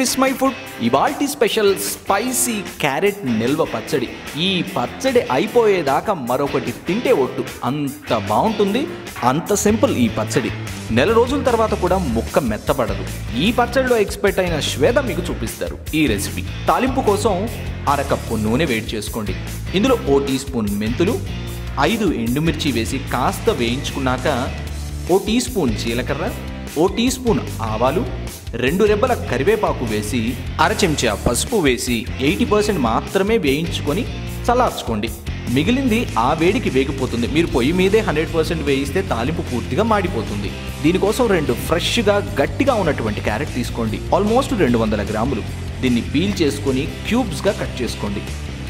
Vismay food ఇవాల్టి special spicy carrot నిల్వ పచ్చడి ఈ పచ్చడి అయిపోయేదాకా మరొకటి తింటే ఒట్టు అంత బాగుంటుంది అంత సింపుల్ ఈ పచ్చడి నెల రోజుల తర్వాత కూడా ముక్క మెత్తపడదు ఈ పచ్చడిలో ఎక్స్పర్ట్ అయిన శ్వేత మీకు చూపిస్తారు ఈ రెసిపీ తాలింపు కోసం అరకప్పు నూనె వేడి చేసుకోండి ఇందులో ఓ టీ స్పూన్ మెంతులు ఐదు ఎండుమిర్చి వేసి కాస్త వేయించుకున్నాక ఓ టీ స్పూన్ జీలకర్ర ఓ టీ స్పూన్ ఆవాలు రెండు రెబ్బల కరివేపాకు వేసి అర చెంచా పసుపు వేసి ఎయిటీ పర్సెంట్ మాత్రమే వేయించుకొని చల్లార్చుకోండి మిగిలింది ఆ వేడికి వేగిపోతుంది మీరు పొయ్యి మీదే హండ్రెడ్ పర్సెంట్ వేయిస్తే తాలింపు పూర్తిగా మాడిపోతుంది దీనికోసం రెండు ఫ్రెష్గా గట్టిగా ఉన్నటువంటి క్యారెట్ తీసుకోండి ఆల్మోస్ట్ రెండు వందల గ్రాములు దీన్ని పీల్ చేసుకొని క్యూబ్స్గా కట్ చేసుకోండి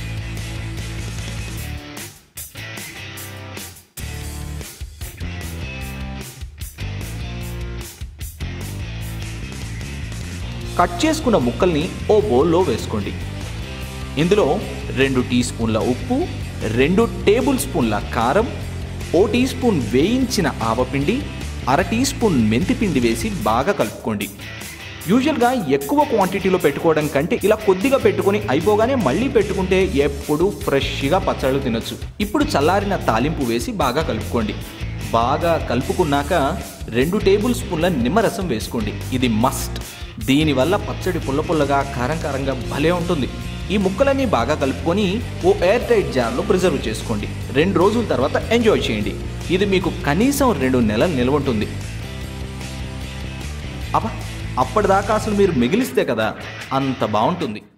కట్ చేసుకున్న ముక్కల్ని ఓ బౌల్లో వేసుకోండి ఇందులో రెండు టీ స్పూన్ల ఉప్పు రెండు టేబుల్ స్పూన్ల కారం ఓ టీ స్పూన్ వేయించిన ఆవపిండి అర టీ స్పూన్ మెంతిపిండి వేసి బాగా కలుపుకోండి యూజువల్గా ఎక్కువ క్వాంటిటీలో పెట్టుకోవడం కంటే ఇలా కొద్దిగా పెట్టుకొని అయిపోగానే మళ్ళీ పెట్టుకుంటే ఎప్పుడు ఫ్రెష్గా పచ్చళ్ళు తినొచ్చు ఇప్పుడు చల్లారిన తాలింపు వేసి బాగా కలుపుకోండి బాగా కలుపుకున్నాక రెండు టేబుల్ స్పూన్ల నిమ్మరసం వేసుకోండి ఇది మస్ట్ దీనివల్ల పచ్చడి పుల్ల పుల్లగా కారం కారంగా భలే ఉంటుంది ఈ ముక్కలన్నీ బాగా కలుపుకొని ఓ ఎయిర్ టైట్ జార్లో ప్రిజర్వ్ చేసుకోండి రెండు రోజుల తర్వాత ఎంజాయ్ చేయండి ఇది మీకు కనీసం రెండు నెలలు నిల్వ ఉంటుంది అబ్బా అప్పటిదాకా అసలు మీరు మిగిలిస్తే కదా అంత బాగుంటుంది